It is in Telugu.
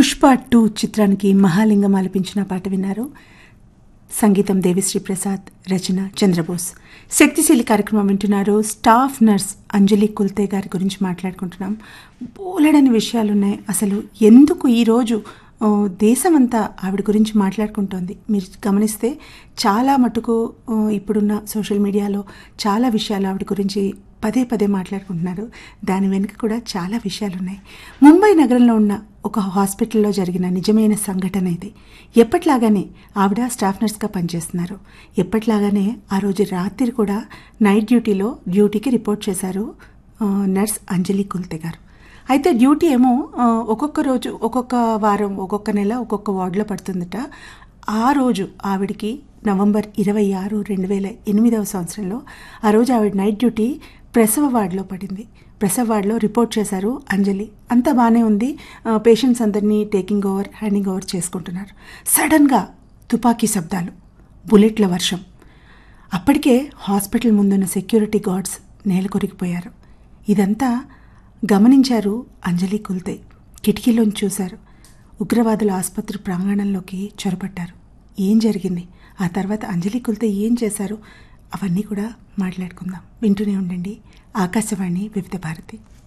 పుష్ప టూ చిత్రానికి మహాలింగం ఆలపించిన పాట విన్నారు సంగీతం దేవిశ్రీ ప్రసాద్ రచన చంద్రబోస్ శక్తిశీలి కార్యక్రమం వింటున్నారు స్టాఫ్ నర్స్ అంజలి కుల్తే గారి గురించి మాట్లాడుకుంటున్నాం బోలెడని విషయాలున్నాయి అసలు ఎందుకు ఈరోజు ఆ, దేశమంతా ఆవిడ గురించి మాట్లాడుకుంటోంది మీరు గమనిస్తే చాలా మటుకు ఆ, ఇప్పుడున్న సోషల్ మీడియాలో చాలా విషయాలు ఆవిడ గురించి పదే పదే మాట్లాడుకుంటున్నారు దాని వెనుక కూడా చాలా విషయాలు ఉన్నాయి ముంబై నగరంలో ఉన్న ఒక హాస్పిటల్లో జరిగిన నిజమైన సంఘటన ఇది ఎప్పట్లాగానే ఆవిడ స్టాఫ్ నర్స్గా పనిచేస్తున్నారు ఎప్పట్లాగానే ఆ రోజు రాత్రి కూడా నైట్ డ్యూటీలో డ్యూటీకి రిపోర్ట్ చేశారు ఆ, నర్స్ అంజలి కుల్తే గారు అయితే డ్యూటీ ఏమో ఆ, ఒక్కొక్క రోజు ఒక్కొక్క వారం ఒక్కొక్క నెల ఒక్కొక్క వార్డులో పడుతుందట ఆ రోజు ఆవిడికి నవంబర్ ఇరవై ఆరు రెండు వేల ఎనిమిదవ సంవత్సరంలో ఆ రోజు ఆవిడ నైట్ డ్యూటీ ప్రసవ వార్డులో పడింది ప్రసవ వార్డులో రిపోర్ట్ చేశారు అంజలి అంతా బాగానే ఉంది పేషెంట్స్ అందరినీ టేకింగ్ ఓవర్ హ్యాండింగ్ ఓవర్ చేసుకుంటున్నారు సడన్గా తుపాకీ శబ్దాలు బుల్లెట్ల వర్షం అప్పటికే హాస్పిటల్ ముందున్న సెక్యూరిటీ గార్డ్స్ నేల కొరిగిపోయారు ఇదంతా గమనించారు అంజలి కుల్తే కిటికీలోంచి చూశారు ఉగ్రవాదుల ఆసుపత్రి ప్రాంగణంలోకి చొరబట్టారు ఏం జరిగింది ఆ తర్వాత అంజలి కుల్తే ఏం చేశారు అవన్నీ కూడా మాట్లాడుకుందాం వింటూనే ఉండండి ఆకాశవాణి వివిధ భారతి